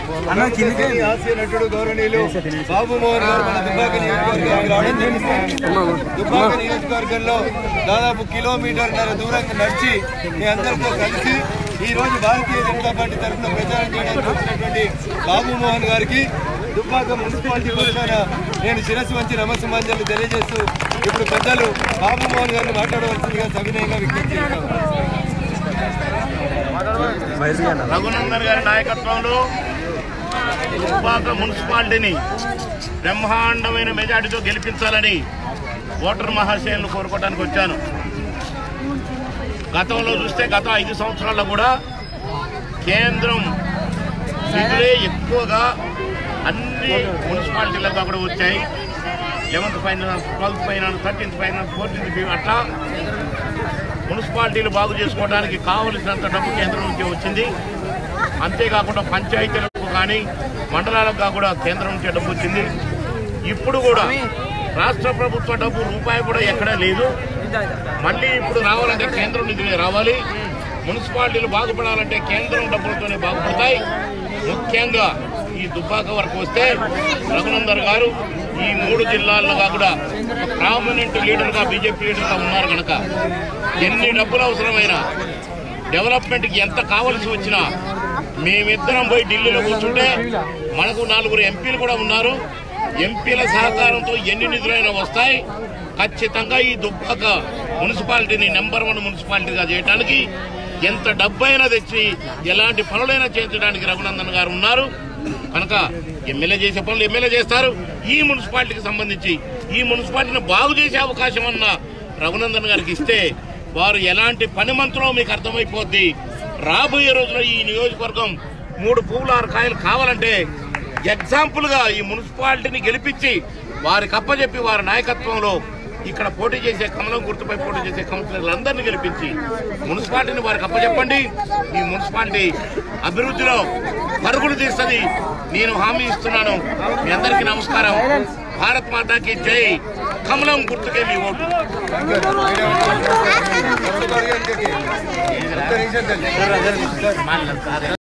అందుకని హాస్య నటుడు గౌరవనీయులు బాబు మోహన్ గారు మన దుబ్బాక నియోజకవర్గానికి రావడం జరిగింది దుబ్బాక నియోజకవర్గంలో దాదాపు కిలోమీటర్న్నర దూరంగా నడిచి మీ అందరితో కలిసి ఈ రోజు భారతీయ జనతా పార్టీ తరఫున ప్రచారం చేయడానికి వచ్చినటువంటి బాబు మోహన్ గారికి దుబ్బాక మున్సిపాలిటీ పక్షాన నేను శిరస్సు వంచి నమస్సుమాంజలు తెలియజేస్తూ ఇప్పుడు పెద్దలు బాబు మోహన్ గారిని మాట్లాడవలసిందిగా సవినయంగా విజ్ఞప్తి చేస్తాం రఘునందన్ గారి నాయకత్వంలో దుబ్బాక మున్సిపాలిటీని బ్రహ్మాండమైన మెజార్టీతో గెలిపించాలని ఓటర్ మహాశయులను కోరుకోవడానికి వచ్చాను గతంలో చూస్తే గత ఐదు సంవత్సరాల్లో కూడా కేంద్రం నిధులే ఎక్కువగా అన్ని మున్సిపాలిటీలకు కూడా వచ్చాయి eleventh finance twelfth finance thirteenth finance fourteenth అట్లా మున్సిపాలిటీలు బాగు చేసుకోవడానికి కావలసినంత డబ్బు కేంద్రం నుంచి వచ్చింది అంతేకాకుండా పంచాయతీలకు కానీ మండలాలకు కూడా కేంద్రం నుంచి డబ్బు వచ్చింది ఇప్పుడు కూడా రాష్ట్ర ప్రభుత్వ డబ్బు రూపాయి కూడా ఎక్కడా లేదు మళ్ళీ ఇప్పుడు రావాలంటే కేంద్రం నిధులే రావాలి మున్సిపాలిటీలు బాగుపడాలంటే కేంద్రం డబ్బులతోనే బాగుపడతాయి ముఖ్యంగా ఈ దుబ్బాక వరకు వస్తే రఘునందర్ గారు ఈ మూడు జిల్లాల్లో కూడా ఒక ప్రామినెంట్ లీడర్ గా బీజేపీ లీడర్ గా ఉన్నారు కనుక ఎన్ని డబ్బులు అవసరమైనా డెవలప్మెంట్ కి ఎంత కావలసి వచ్చినా మేమిద్దరం పోయి ఢిల్లీలో కూర్చుంటే మనకు నలుగురు ఎంపీలు కూడా ఉన్నారు ఎంపీల సహకారంతో ఎన్ని నిధులైనా వస్తాయి ఖచ్చితంగా ఈ దుబ్బాక మున్సిపాలిటీని నెంబర్ వన్ మున్సిపాలిటీగా చేయడానికి ఎంత డబ్బైనా తెచ్చి ఎలాంటి పనులైనా చేయించడానికి రఘునందన్ గారు ఉన్నారు కనుక ఎమ్మెల్యే చేసే పనులు ఎమ్మెల్యే చేస్తారు ఈ మున్సిపాలిటీకి సంబంధించి ఈ మున్సిపాలిటీని బాగు చేసే అవకాశం ఉన్న రఘునందన్ గారికి ఇస్తే వారు ఎలాంటి పనిమంతులో మీకు అర్థమైపోద్ది రాబోయే రోజుల్లో ఈ నియోజకవర్గం మూడు పువ్వులు ఆరు కాయలు కావాలంటే ఎగ్జాంపుల్ గా ఈ మున్సిపాలిటీని గెలిపించి వారికి అప్పచెప్పి వారి నాయకత్వంలో ఇక్కడ పోటీ చేసే కమలం గుర్తుపై పోటీ చేసే కౌన్సిలర్లందరినీ గెలిపించి మున్సిపాలిటీని వారికి అప్పచెప్పండి ఈ మున్సిపాలిటీ అభివృద్ధిలో పరుగులు తీస్తుంది నేను హామీ ఇస్తున్నాను మీ అందరికీ నమస్కారం భారత్ మాతాకి జై కమలం గుర్తుకే మీ ఓటు ఒక్క నిమిషం తల్లి.